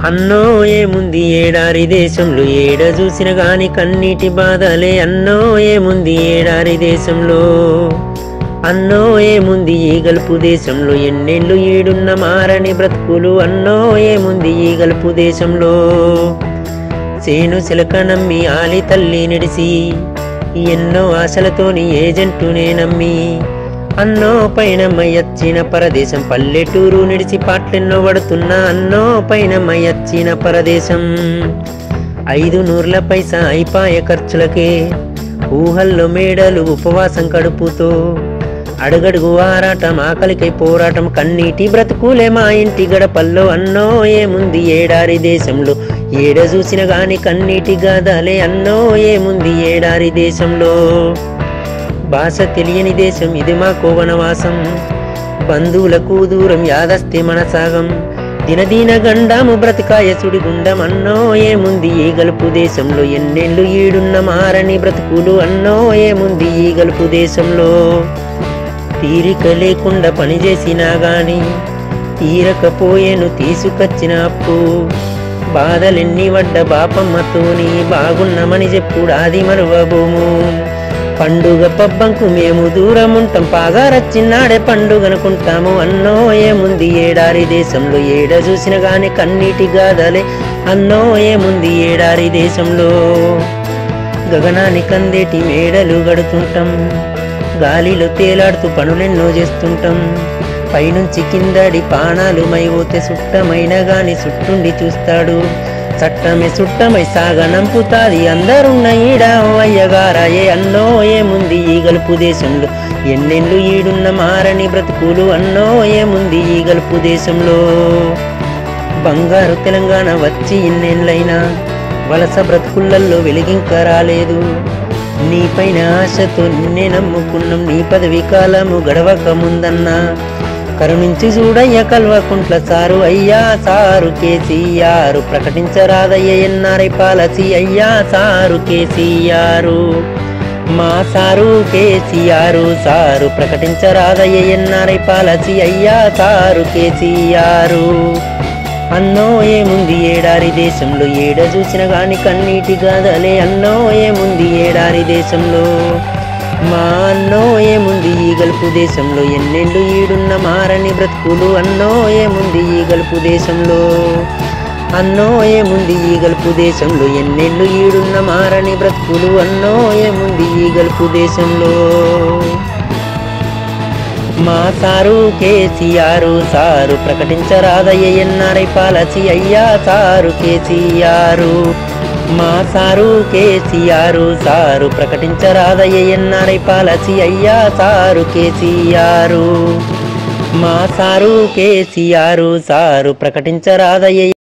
అన్నో ఏముంది ఏడారి దేశంలో ఏడ చూసిన గాని కన్నీటి బాధలే అన్నో ఏముంది ఏడారి దేశంలో అన్నో ఏముంది ఈ గల్పు దేశంలో ఎన్నెళ్ళు ఈడున్న మారని బ్రతుకులు అన్నో ఏముంది ఈ గల్పు దేశంలో సేను సిలక నమ్మి ఆలి తల్లి నిడిసి ఎన్నో ఆశలతోని ఏజెంటునే నమ్మి అన్నో పైన మయ్యచ్చిన పరదేశం పల్లెటూరు నిడిచి పాటలెన్నో పడుతున్నా అన్నో పైన మయ్యచ్చిన పరదేశం ఐదు నూర్ల పైసా అయిపాయ ఖర్చులకే ఊహల్లో మేడలు ఉపవాసం కడుపుతో అడుగడుగు ఆరాటం ఆకలికై పోరాటం కన్నీటి బ్రతుకులే మా ఇంటి గడపల్లో అన్నో ఏముంది ఏడారి దేశంలో ఏడ చూసిన గాని కన్నీటి గాథలే అన్నో ఏముంది ఏడారి దేశంలో భాష తెలియని దేశం ఇది మా కోవనవాసం బంధువులకు దూరం యాదస్తే మన సాగం దినదీన గండాము బ్రతికాయ సుడిగుండం అన్నో ఏముంది ఈ గలుపు దేశంలో ఎన్నెళ్ళు ఈడున్న మారని బ్రతుకులు అన్నో ఏముంది ఈ గలుపు దేశంలో తీరిక లేకుండా పని చేసినా గాని తీరకపోయేను తీసుకొచ్చిన అప్పు బాధలెన్ని వడ్డ బాపమ్మతోని బాగున్నామని చెప్పుడు ఆది మరువబోము పండుగ పబ్బంకు మేము దూరం ఉంటాం పాగారచ్చిన్నాడే పండుగనుకుంటాము అన్నో ఏముంది ఏడారి దేశంలో ఏడ చూసిన గాని కన్నీటి గాథలే అన్నో ఏముంది ఏడారి దేశంలో గగనాన్ని కందేటి మేడలు గడుతుంటాం గాలిలో తేలాడుతూ పనులెన్నో చేస్తుంటాం పైనుంచి కిందడి పానాలు మైపోతే సుట్టమైన గాని సుట్టుండి చూస్తాడు చట్టమే సుట్టమై సాగనంపుతాది అందరున్న ఈడ అయ్యగారాయే అన్నో ఏముంది ఈ గలుపు దేశంలో ఎన్నెళ్ళు ఈడున్న మారని బ్రతుకులు అన్నో ఏముంది ఈ గలుపు దేశంలో బంగారు తెలంగాణ వచ్చి ఇన్నేళ్ళైనా వలస బ్రతుకుళ్ళల్లో వెలిగింక రాలేదు నీపైన ఆశతో నిన్నే నమ్ముకున్నాం నీ పదవి కాలము గడవక ముందన్నా కరుణించి చూడయ్య కల్వకుంట్ల సారు అయ్యా సారు కేసీఆర్ ప్రకటించరాదయ్య ఎన్ఆర్ఐ పాలసీ అయ్యా సారు కేసీఆర్ మా సారు కేసీఆర్ సారు ప్రకటించరాదయ్య ఎన్ఆర్ఐ పాలసీ అయ్యా సారు కేసీఆర్ అన్నో ఏముంది ఏడారి దేశంలో ఏడ చూసిన గాని కన్నీటి గాథలే అన్నో ఏముంది ఏడారి దేశంలో మా అన్నో ఏముంది ఈ గలుపు దేశంలో ఎన్నెళ్ళు ఈడున్న మారని బ్రతుకులు అన్నో ఏముంది ఈ గలుపు దేశంలో అన్నో ఏముంది ఈ గలుపు దేశంలో ఎన్నెళ్ళు ఈడున్న మారని బ్రతుకులు అన్నో ఏముంది ఈ గలుపు దేశంలో మా సారు కేసీఆర్ సారు ప్రకటించరాదయ్య ఎన్ఆర్ఐ పాలసీ అయ్యా సారు కేసీఆర్ మా సారు కేసీఆర్ సారు ప్రకటించరాదయ్య ఎన్ఆర్ఐ పాలసీ అయ్యా సారు కేసీఆర్ మా సారు కేసీఆర్ సారు ప్రకటించరాదయ్య